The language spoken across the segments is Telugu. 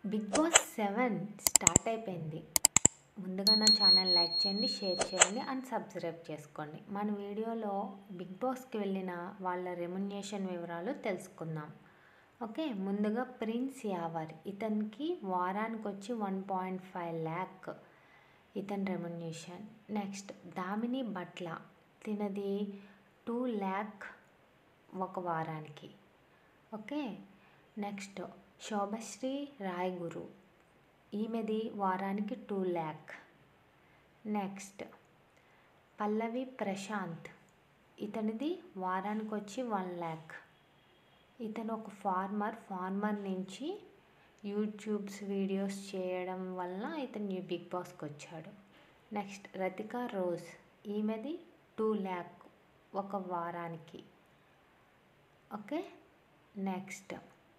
బిగ్ బాస్ సెవెన్ స్టార్ట్ అయిపోయింది ముందుగా నా ఛానల్ లైక్ చేయండి షేర్ చేయండి అండ్ సబ్స్క్రైబ్ చేసుకోండి మన వీడియోలో బిగ్ బాస్కి వెళ్ళిన వాళ్ళ రెమ్యునేషన్ వివరాలు తెలుసుకుందాం ఓకే ముందుగా ప్రిన్స్ యావర్ ఇతనికి వారానికి వచ్చి వన్ పాయింట్ ఫైవ్ ల్యాక్ ఇతని రెమ్యునేషన్ నెక్స్ట్ దామిని బట్ల తినది టూ ల్యాక్ ఒక వారానికి ఓకే నెక్స్ట్ శోభశ్రీ రాయగురు ఈమెది వారానికి టూ ల్యాక్ నెక్స్ట్ పల్లవి ప్రశాంత్ ఇతనిది వారానికి వచ్చి వన్ ల్యాక్ ఇతను ఒక ఫార్మర్ ఫార్మర్ నుంచి యూట్యూబ్స్ వీడియోస్ చేయడం వల్ల ఇతను బిగ్ బాస్కి వచ్చాడు నెక్స్ట్ రతికా రోజ్ ఈమెది టూ ల్యాక్ ఒక వారానికి okay next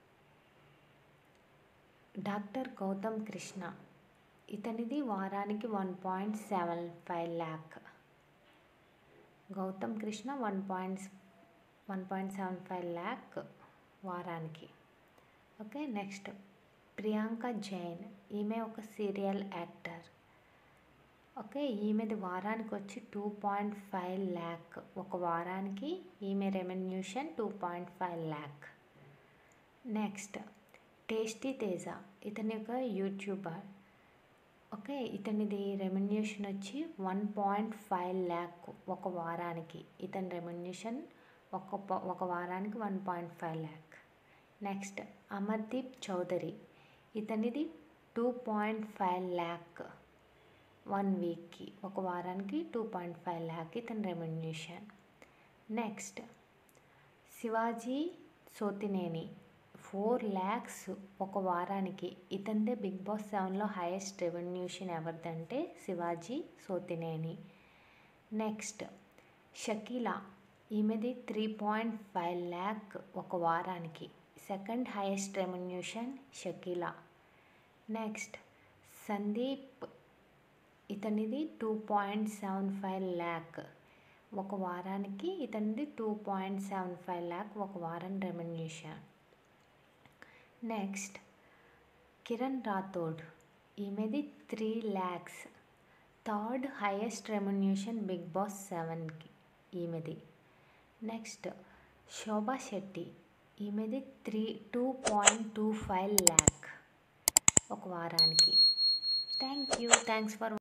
doctor Gautham Krishna ఇతనిది వారానికి one point seven five lakh Gautham Krishna one point one point seven five lakh వారానికి ఓకే నెక్స్ట్ ప్రియాంక జైన్ ఈమె ఒక సీరియల్ యాక్టర్ ఓకే ఈమెది వారానికి వచ్చి టూ పాయింట్ ఫైవ్ ల్యాక్ ఒక వారానికి ఈమె remuneration two point five lakh next tasty Teja ఇతని ఒక యూట్యూబర్ ఓకే ఇతనిది రెమ్యునేషన్ వచ్చి వన్ పాయింట్ ఫైవ్ ల్యాక్ ఒక వారానికి ఇతని రెమ్యునేషన్ ఒక ఒక వారానికి one point five lakh next Amardeep Chowdary ఇతనిది two point five lakh one వీక్కి ఒక వారానికి టూ పాయింట్ ఫైవ్ ల్యాక్ ఇతని remuneration next Shivaji Sothineni four lakhs ఒక వారానికి ఇతందే బిగ్ బాస్ సెవెన్లో హైయెస్ట్ రెవెన్యూషన్ ఎవరిదంటే Shivaji Sothineni next Shakeela ఈమెది three point five lakh ఒక వారానికి second highest remuneration Shakeela next Sandeep ఇతనిది two point seven five lakh ఒక వారానికి ఇతనిది two point seven five lakh ఒక వారం రెమ్యునేషన్ నెక్స్ట్ కిరణ్ రాథోడ్ ఈమెది three lakhs third highest remuneration Bigg Boss సెవెన్కి ఈమెది నెక్స్ట్ శోభా శెట్టి ఈమెది three two point two five lakh ఒక వారానికి థ్యాంక్ యూ థ్యాంక్స్ ఫర్